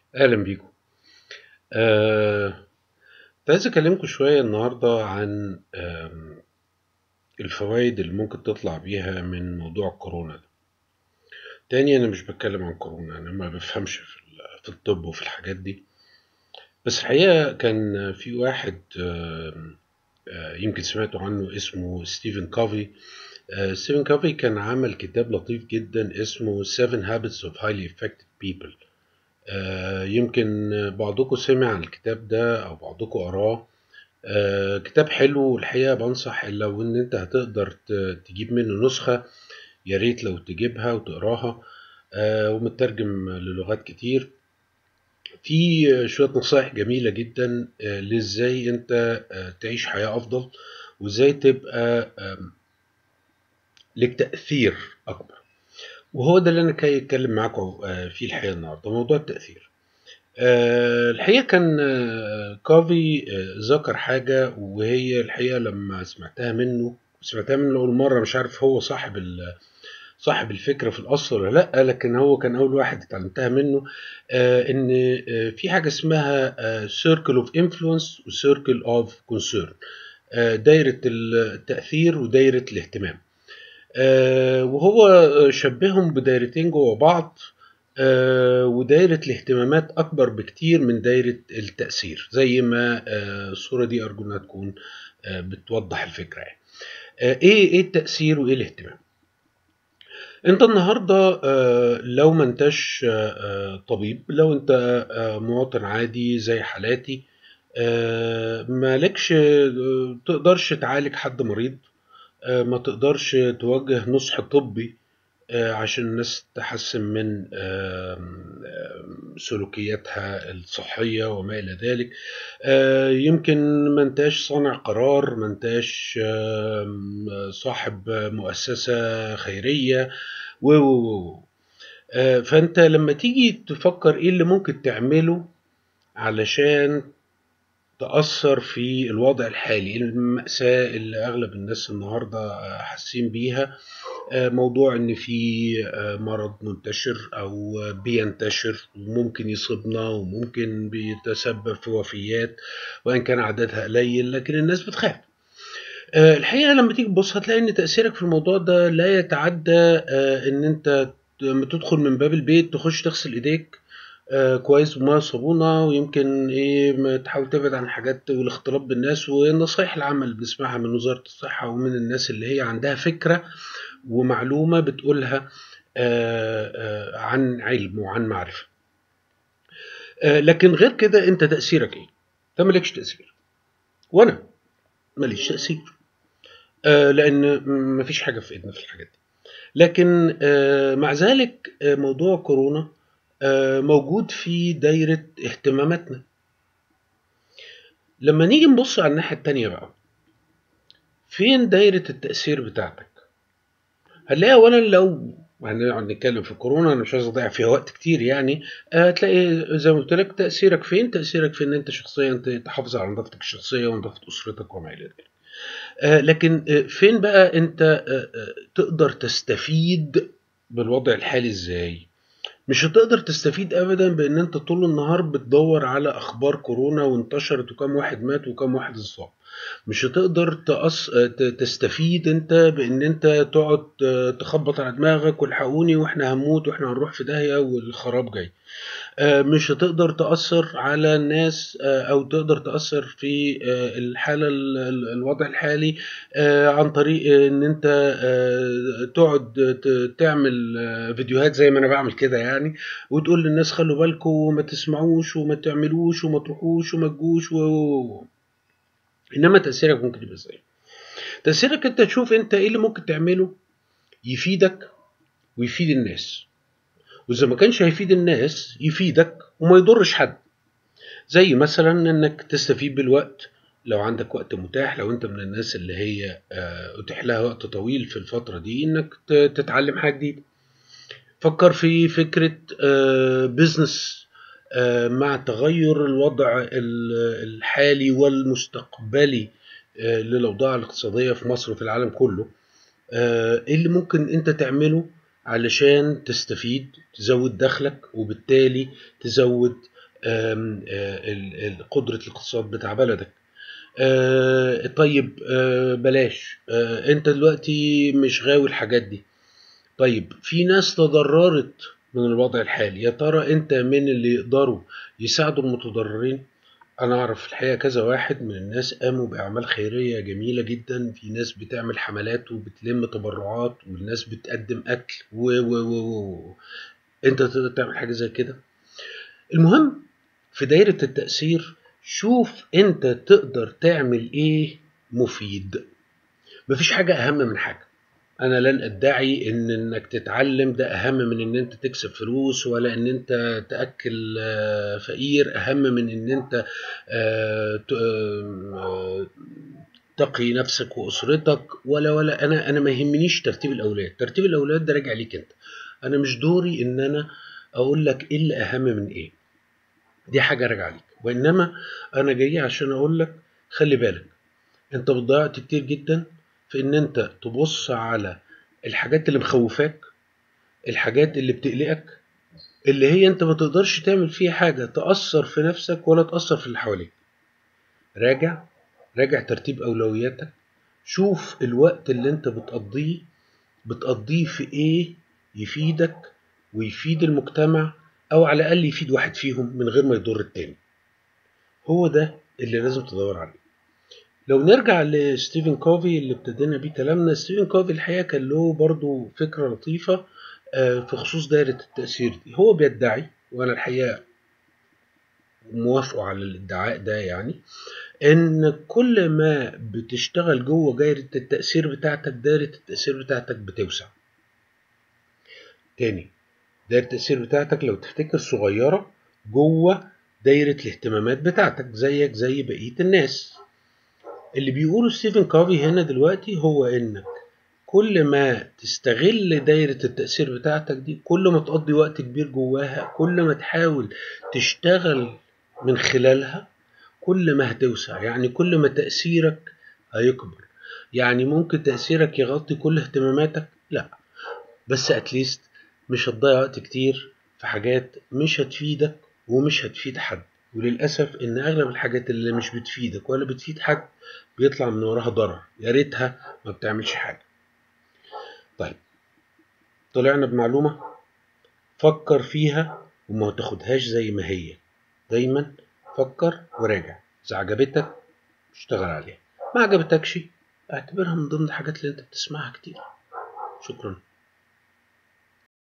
أهلا بيكم آه، كنت عايز أكلمكم شوية النهاردة عن آم، الفوائد اللي ممكن تطلع بيها من موضوع الكورونا ده تاني أنا مش بتكلم عن كورونا أنا ما بفهمش في ال- في الطب وفي الحاجات دي بس الحقيقة كان في واحد آم، آه، يمكن سمعتوا عنه اسمه ستيفن كوفي آه، ستيفن كوفي كان عمل كتاب لطيف جدا اسمه Seven Habits of Highly Effective People آه، يمكن بعضكم سمع عن الكتاب ده او بعضكم قراه آه، كتاب حلو والحقيقه بنصح لو ان انت هتقدر ت- تجيب منه نسخه يا ريت لو تجيبها وتقراها آه، ومترجم للغات كتير في شويه نصائح جميله جدا آه، لازاي انت آه، تعيش حياه افضل وازاي تبقى آم، لك تاثير اكبر وهو ده اللي انا جاي اتكلم معاكم آه، فيه الحقيقه النهارده موضوع التاثير آه، الحقيقة كان آه، كافي آه، ذكر حاجة وهي الحقيقة لما سمعتها منه سمعتها منه أول مرة مش عارف هو صاحب ال- صاحب الفكرة في الأصل ولا لأ لكن هو كان أول واحد اتعلمتها منه آه، إن آه، في حاجة اسمها آه، Circle of Influence و Circle of Concern آه، دايرة التأثير ودايرة الاهتمام آه، وهو شبههم بدايرتين جوه بعض آه، ودايرة الاهتمامات أكبر بكتير من دايرة التأثير زي ما آه، الصورة دي أرجو إنها تكون آه، بتوضح الفكرة يعني. آه، إيه إيه التأثير وإيه الاهتمام؟ أنت النهاردة آه، لو ما أنتش آه، آه، طبيب لو أنت آه، مواطن عادي زي حالاتي آه، مالكش آه، تقدرش تعالج حد مريض آه، ما تقدرش توجه نصح طبي آه، عشان الناس تحسن من آم، آم، سلوكياتها الصحية وما إلى ذلك آه، يمكن ما انتاش صانع قرار ما انتاش آم، صاحب مؤسسة خيرية و و و آه، فأنت لما تيجي تفكر إيه اللي ممكن تعمله علشان تأثر في الوضع الحالي المأساة اللي أغلب الناس النهاردة آه، حاسين بيها آه، موضوع ان في آه، مرض منتشر او آه، بينتشر وممكن يصيبنا وممكن بيتسبب في وفيات وان كان عددها قليل لكن الناس بتخاف آه، الحقيقه لما تيجي تبص هتلاقي ان تاثيرك في الموضوع ده لا يتعدى آه، ان انت لما تدخل من باب البيت تخش تغسل ايديك آه كويس بميه وصابونه ويمكن ايه ما تحاول تبعد عن الحاجات والاختلاط بالناس والنصايح العامه اللي بنسمعها من وزاره الصحه ومن الناس اللي هي عندها فكره ومعلومه بتقولها آه آه عن علم وعن معرفه آه لكن غير كده انت تاثيرك ايه؟ انت مالكش تاثير وانا ماليش تاثير آه لان مفيش حاجه في ايدنا في الحاجات دي لكن آه مع ذلك آه موضوع كورونا آه موجود في دايره اهتماماتنا لما نيجي نبص على الناحيه التانيه بقى فين دايره التاثير بتاعتك هنلاقي اولا لو هنقعد نتكلم في كورونا انا مش عايز اضيع فيها وقت كتير يعني هتلاقي زي ما قلت لك تاثيرك فين تاثيرك في ان انت شخصيا تحافظ على نظافتك الشخصيه ونظافه اسرتك وما الى ذلك آه لكن آه فين بقى انت آه آه تقدر تستفيد بالوضع الحالي ازاي مش هتقدر تستفيد ابدا بان انت طول النهار بتدور على اخبار كورونا وانتشرت وكم واحد مات وكم واحد اتصاب مش هتقدر تأص... ت- تستفيد انت بان انت تقعد ت- تخبط على دماغك والحقوني واحنا هنموت واحنا هنروح في داهية والخراب جاي آه، مش هتقدر تأثر على الناس آه، أو تقدر تأثر في آه، الحالة ال- ال- الوضع الحالي آه، عن طريق إن أنت آه، تقعد ت- تعمل آه، فيديوهات زي ما أنا بعمل كده يعني وتقول للناس خلوا بالكم وما تسمعوش وما تعملوش وما تروحوش وما تجوش و... و- و- إنما تأثيرك ممكن يبقى إزاي؟ تأثيرك أنت تشوف أنت إيه اللي ممكن تعمله يفيدك ويفيد الناس وإذا ما كانش هيفيد الناس يفيدك وما يضرش حد زي مثلا انك تستفيد بالوقت لو عندك وقت متاح لو انت من الناس اللي هي آه، اتيح لها وقت طويل في الفترة دي انك ت- تتعلم حاجة جديدة فكر في فكرة بزنس مع تغير الوضع ال- الحالي والمستقبلي آه، للأوضاع الاقتصادية في مصر وفي العالم كله آه، ايه اللي ممكن انت تعمله علشان تستفيد تزود دخلك وبالتالي تزود آم، آه، ال- ال- قدرة الاقتصاد بتاع بلدك آه، طيب آه، بلاش آه، انت دلوقتي مش غاوي الحاجات دي طيب في ناس تضررت من الوضع الحالي يا ترى انت من اللي يقدروا يساعدوا المتضررين انا اعرف الحقيقه كذا واحد من الناس قاموا باعمال خيريه جميله جدا في ناس بتعمل حملات وبتلم تبرعات والناس بتقدم اكل و و و و انت تقدر تعمل حاجه زي كده المهم في دايره التاثير شوف انت تقدر تعمل ايه مفيد مفيش حاجه اهم من حاجه انا لن ادعي ان انك تتعلم ده اهم من ان انت تكسب فلوس ولا ان انت تاكل آه، فقير اهم من ان انت آه، ت- آه، تقي نفسك واسرتك ولا ولا انا انا ما يهمنيش ترتيب الاولويات ترتيب الاولويات ده راجع ليك انت انا مش دوري ان انا اقول لك ايه اللي اهم من ايه دي حاجه راجعه ليك وانما انا جاي عشان اقول لك خلي بالك انت ضيعت كتير جدا في ان انت تبص على الحاجات اللي مخوفاك الحاجات اللي بتقلقك اللي هي انت ما تقدرش تعمل فيها حاجة تأثر في نفسك ولا تأثر في اللي حواليك راجع راجع ترتيب أولوياتك شوف الوقت اللي انت بتقضيه بتقضيه في ايه يفيدك ويفيد المجتمع او على الاقل يفيد واحد فيهم من غير ما يضر التاني هو ده اللي لازم تدور عليه لو نرجع لستيفن كوفي اللي ابتدينا بيه كلامنا ستيفن كوفي الحقيقه كان له برضو فكره لطيفه آه، في خصوص دائره التاثير دي هو بيدعي وانا الحقيقه موافقه على الادعاء ده يعني ان كل ما بتشتغل جوه دايره التاثير بتاعتك دايره التاثير بتاعتك بتوسع تاني دايره التاثير بتاعتك لو تفتكر صغيره جوه دايره الاهتمامات بتاعتك زيك زي بقيه الناس اللي بيقوله ستيفن كوفي هنا دلوقتي هو انك كل ما تستغل دايرة التأثير بتاعتك دي كل ما تقضي وقت كبير جواها كل ما تحاول تشتغل من خلالها كل ما هتوسع يعني كل ما تأثيرك هيكبر يعني ممكن تأثيرك يغطي كل اهتماماتك لا بس اتليست مش هتضيع وقت كتير في حاجات مش هتفيدك ومش هتفيد حد وللأسف إن أغلب الحاجات اللي مش بتفيدك ولا بتفيد حد بيطلع من وراها ضرر يا ريتها ما بتعملش حاجة طيب طلعنا بمعلومة فكر فيها وما تاخدهاش زي ما هي دايما فكر وراجع إذا عجبتك اشتغل عليها ما عجبتكش اعتبرها من ضمن الحاجات اللي انت بتسمعها كتير شكرا